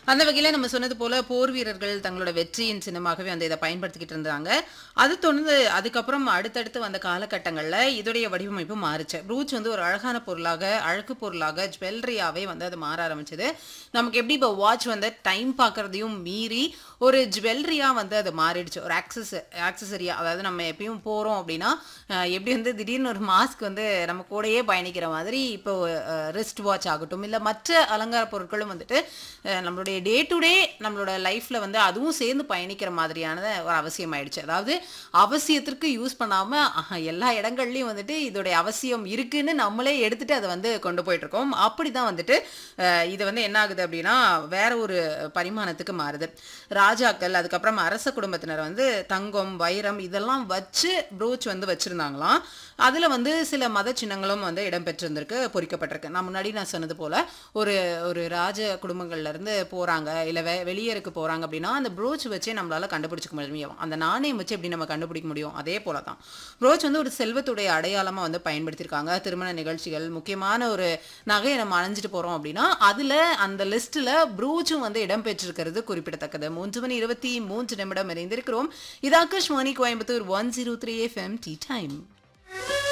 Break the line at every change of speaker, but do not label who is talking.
அந்த வகையில நம்ம சொன்னது போல போர் வீரர்கள் தங்களோட வெற்றியின் சின்னமாகவே வந்து இதை பயன்படுத்திக்கிட்டு இருந்தாங்க அது தொடர்ந்து அதுக்கப்புறம் அடுத்தடுத்து வந்த காலகட்டங்கள்ல இதோடைய வடிவமைப்பு மாறுச்சு ப்ரூச் வந்து ஒரு அழகான பொருளாக அழகு பொருளாக ஜுவல்லரியாவே வந்து அது மாற ஆரம்பிச்சது நமக்கு எப்படி இப்போ வாட்ச் வந்து டைம் பார்க்கறதையும் மீறி ஒரு ஜுவல்லரியா வந்து அது மாறிடுச்சு ஒரு ஆக்சஸ் ஆக்சசரியா அதாவது நம்ம எப்பயும் போறோம் அப்படின்னா அஹ், எப்படி வந்து திடீர்னு ஒரு மாஸ்க் வந்து நம்ம கூடயே பயணிக்கிற மாதிரி இப்போ ரிஸ்ட் வாட்ச் ஆகட்டும் இல்லை மற்ற அலங்கார பொருட்களும் வந்துட்டு அஹ், நம்மளுடைய டே டு டே நம்மளோட லைஃப்ல வந்து அதுவும் சேர்ந்து பயணிக்கிற மாதிரியான ஒரு அவசியம் ஆயிடுச்சு அதாவது அவசியத்திற்கு யூஸ் பண்ணாம அஹ், எல்லா இடங்கள்லயும் வந்துட்டு இதோடைய அவசியம் இருக்குன்னு நம்மளே எடுத்துட்டு அதை வந்து கொண்டு போயிட்டு இருக்கோம் அப்படிதான் வந்துட்டு அஹ், இது வந்து என்ன ஆகுது அப்படின்னா வேற ஒரு பரிமாணத்துக்கு மாறுது ராஜாக்கள் அதுக்கப்புறம் அரச குடும்பத்தினர் வந்து தங்கம் வைரம் இதெல்லாம் வச்சு ப்ரோச் வந்து வச்சிருந்தாங்களாம் அதுல வந்து சில மத சின்னங்களும் வந்து இடம்பெற்றிருந்திருக்கு பொறிக்கப்பட்டிருக்கு நான் முன்னாடி நான் சொன்னது போல ஒரு ஒரு ராஜ குடும்பங்கள்ல இருந்து போறாங்க இல்ல வெ வெளியேருக்கு போறாங்க அப்படின்னா அந்த ப்ரோச் வச்சே நம்மளால கண்டுபிடிச்சிக்க முடியும் அந்த நாணயம் வச்சு எப்படி நம்ம கண்டுபிடிக்க முடியும் அதே போல தான் ப்ரோச் வந்து ஒரு செல்வத்துடைய அடையாளமா வந்து பயன்படுத்தியிருக்காங்க திருமண நிகழ்ச்சிகள் முக்கியமான ஒரு நகையை நம்ம அணிஞ்சிட்டு போறோம் அப்படின்னா அதுல அந்த லிஸ்ட்ல ப்ரூச்சும் வந்து இடம்பெற்றிருக்கிறது குறிப்பிடத்தக்கது மூன்று மணி இருபத்தி மூன்று நிமிடம் இணைந்திருக்கிறோம் இது Akashvani Coimbatore one zero three FM tea time